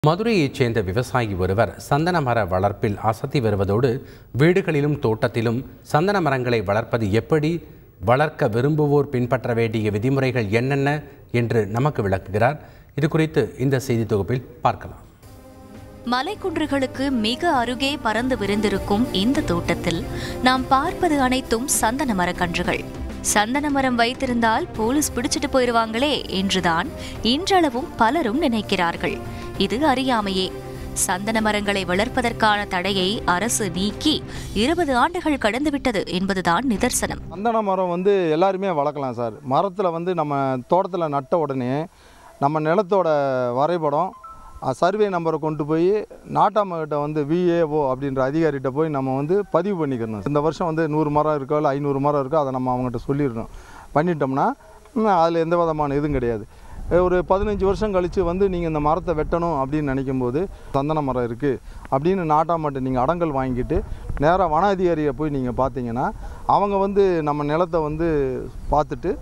மதுரையைச் சேர்ந்த விவசாயி ஒருவர் சந்தன மர வளர்ப்பில் அசத்தி வருவதோடு வீடுகளிலும் தோட்டத்திலும் சந்தன மரங்களை வளர்ப்பது எப்படி வளர்க்க விரும்புவோர் பின்பற்ற வேண்டிய விதிமுறைகள் என்னென்ன என்று நமக்கு விளக்குகிறார் இது குறித்து இந்த செய்தி தொகுப்பில் பார்க்கலாம் மலைக்குன்றுகளுக்கு மிக அருகே பறந்து விரிந்திருக்கும் இந்த தோட்டத்தில் நாம் பார்ப்பது அனைத்தும் சந்தன மரக்கன்றுகள் சந்தன மரம் வைத்திருந்தால் போலீஸ் பிடிச்சிட்டு போயிருவாங்களே என்றுதான் இன்றளவும் பலரும் நினைக்கிறார்கள் இது அறியாமையே சந்தன மரங்களை வளர்ப்பதற்கான தடையை அரசு நீக்கி இருபது ஆண்டுகள் கடந்துவிட்டது என்பதுதான் நிதர்சனம் சந்தன மரம் வந்து எல்லாருமே வளர்க்கலாம் சார் மரத்தில் வந்து நம்ம தோட்டத்தில் நட்ட உடனே நம்ம நிலத்தோட வரைபடம் சர்வே நம்பரை கொண்டு போய் நாட்டாமகிட்ட வந்து விஏஓ அப்படின்ற அதிகாரிகிட்ட போய் நம்ம வந்து பதிவு பண்ணிக்கணும் இந்த வருஷம் வந்து நூறு மரம் இருக்கோ இல்லை ஐநூறு மரம் இருக்கோ அதை நம்ம அவங்ககிட்ட சொல்லிடணும் பண்ணிட்டோம்னா அதில் எந்த விதமான இதுவும் கிடையாது ஒரு பதினஞ்சு வருஷம் கழித்து வந்து நீங்கள் இந்த மரத்தை வெட்டணும் அப்படின்னு நினைக்கும் போது சந்தன மரம் இருக்குது அப்படின்னு நாட்டாமட்ட நீங்கள் அடங்கல் வாங்கிட்டு நேராக வன அதிகாரியை போய் நீங்கள் பார்த்தீங்கன்னா அவங்க வந்து நம்ம நிலத்தை வந்து பார்த்துட்டு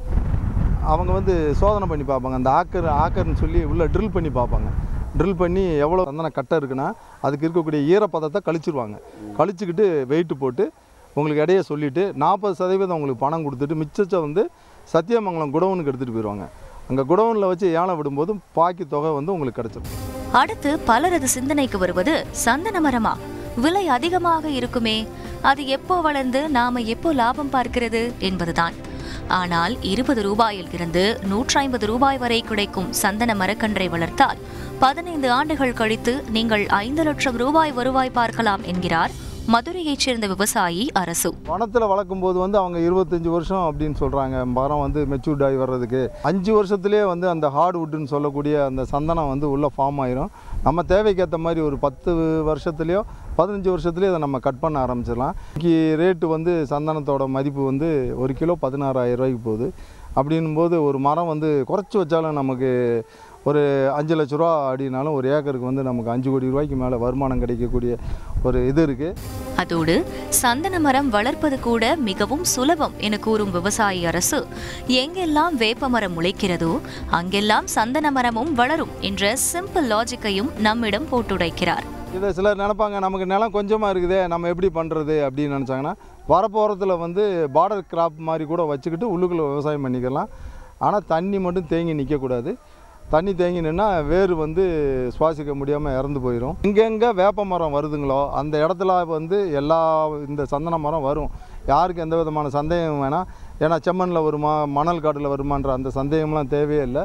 அவங்க வந்து சோதனை பண்ணி பார்ப்பாங்க அந்த ஆக்கர் ஆக்கர்னு சொல்லி உள்ளே ட்ரில் பண்ணி பார்ப்பாங்க ட்ரில் பண்ணி எவ்வளோ சந்தன கட்டை இருக்குன்னா அதுக்கு இருக்கக்கூடிய ஈரப்பதத்தை கழிச்சிருவாங்க கழிச்சுக்கிட்டு வெயிட்டு போட்டு உங்களுக்கு எடையை சொல்லிவிட்டு நாற்பது சதவீதம் உங்களுக்கு பணம் கொடுத்துட்டு மிச்சத்தை வந்து சத்தியமங்கலம் குடவுனுக்கு எடுத்துகிட்டு போயிடுவாங்க அங்கே குடவுனில் வச்சு ஏலம் விடும்போது பாக்கி தொகை வந்து உங்களுக்கு கிடச்சிடும் அடுத்து பலரது சிந்தனைக்கு வருவது சந்தன மரமா விலை அதிகமாக இருக்குமே அது எப்போ வளர்ந்து நாம எப்போ லாபம் பார்க்கிறது என்பதுதான் ஆனால் இருபது ரூபாயில் இருந்து நூற்றி ஐம்பது ரூபாய் வரை கிடைக்கும் சந்தன மரக்கன்றை வளர்த்தால் பதினைந்து ஆண்டுகள் கழித்து நீங்கள் ஐந்து லட்சம் ரூபாய் வருவாய் பார்க்கலாம் என்கிறார் மதுரையைச் சேர்ந்த விவசாயி அரசு வனத்தில் வளர்க்கும் போது வந்து அவங்க இருபத்தஞ்சி வருஷம் அப்படின்னு சொல்கிறாங்க மரம் வந்து மெச்சூர்ட் ஆகி வர்றதுக்கு அஞ்சு வருஷத்துலேயே வந்து அந்த ஹார்ட் வுட்டுன்னு சொல்லக்கூடிய அந்த சந்தனம் வந்து உள்ளே ஃபார்ம் ஆயிரும் நம்ம தேவைக்கேற்ற மாதிரி ஒரு பத்து வருஷத்துலேயோ பதினஞ்சு வருஷத்துலேயே அதை நம்ம கட் பண்ண ஆரம்பிச்சிடலாம் இன்னைக்கு ரேட்டு வந்து சந்தனத்தோட மதிப்பு வந்து ஒரு கிலோ பதினாறாயிரம் ரூபாய்க்கு போகுது அப்படின்னும் போது ஒரு மரம் வந்து குறைச்சி வச்சாலும் நமக்கு ஒரு அஞ்சு லட்ச ரூபா அப்படின்னாலும் ஒரு ஏக்கருக்கு வந்து நமக்கு அஞ்சு கோடி ரூபாய்க்கு மேலே வருமானம் கிடைக்கக்கூடிய ஒரு இது இருக்குது அதோடு சந்தன மரம் வளர்ப்பது கூட மிகவும் சுலபம் என கூறும் விவசாயி அரசு எங்கெல்லாம் வேப்ப மரம் முளைக்கிறதோ அங்கெல்லாம் சந்தன மரமும் வளரும் என்ற சிம்பிள் லாஜிக்கையும் நம்மிடம் போட்டுடைக்கிறார் இதை சிலர் நினைப்பாங்க நமக்கு நிலம் கொஞ்சமாக இருக்குதே நம்ம எப்படி பண்ணுறது அப்படின்னு நினச்சாங்கன்னா வரப்போகிறத்தில் வந்து பார்டர் கிராப் மாதிரி கூட வச்சுக்கிட்டு உள்ளுக்குள்ளே விவசாயம் பண்ணிக்கலாம் ஆனால் தண்ணி மட்டும் தேங்கி நிற்கக்கூடாது தண்ணி தேங்கி நின்னா வேர் வந்து சுவாசிக்க முடியாமல் இறந்து போயிடும் எங்கெங்கே வேப்ப மரம் வருதுங்களோ அந்த இடத்துல வந்து எல்லா இந்த சந்தன மரம் வரும் யாருக்கு எந்த விதமான சந்தேகம் வேணாம் ஏன்னா செம்மண்ணில் வருமா மணல் காட்டில் வருமான்ற அந்த சந்தேகம்லாம் தேவையே இல்லை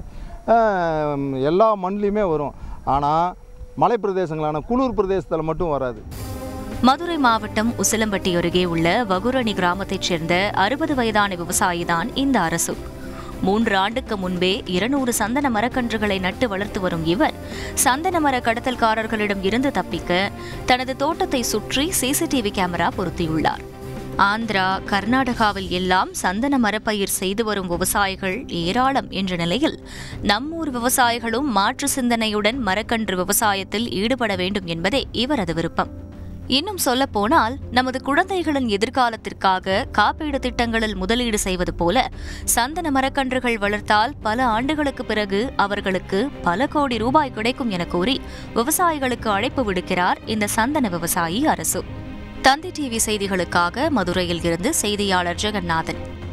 ஆஹ் எல்லா மண்லேயுமே வரும் ஆனால் மலை பிரதேசங்களான குளிர் பிரதேசத்தில் மட்டும் வராது மதுரை மாவட்டம் உசிலம்பட்டி அருகே உள்ள வகுரணி கிராமத்தைச் சேர்ந்த அறுபது வயதான விவசாயிதான் இந்த அரசு மூன்று ஆண்டுக்கு முன்பே இருநூறு சந்தன மரக்கன்றுகளை நட்டு வளர்த்து வரும் இவர் சந்தன மர கடத்தல்காரர்களிடம் இருந்து தப்பிக்க தனது தோட்டத்தை சுற்றி சிசிடிவி கேமரா பொருத்தியுள்ளார் ஆந்திரா கர்நாடகாவில் எல்லாம் சந்தன மரப்பயிர் செய்து வரும் விவசாயிகள் ஏராளம் என்ற நிலையில் நம்மூர் விவசாயிகளும் மாற்று சிந்தனையுடன் மரக்கன்று விவசாயத்தில் ஈடுபட வேண்டும் என்பதே இவரது விருப்பம் இன்னும் சொல்லப்போனால் நமது குழந்தைகளின் எதிர்காலத்திற்காக காப்பீடு திட்டங்களில் முதலீடு செய்வது போல சந்தன மரக்கன்றுகள் வளர்த்தால் பல ஆண்டுகளுக்கு பிறகு அவர்களுக்கு பல கோடி ரூபாய் கிடைக்கும் என கூறி விவசாயிகளுக்கு அழைப்பு விடுக்கிறார் இந்த சந்தன விவசாயி அரசு தந்தி டிவி செய்திகளுக்காக மதுரையில் இருந்து செய்தியாளர் ஜெகநாதன்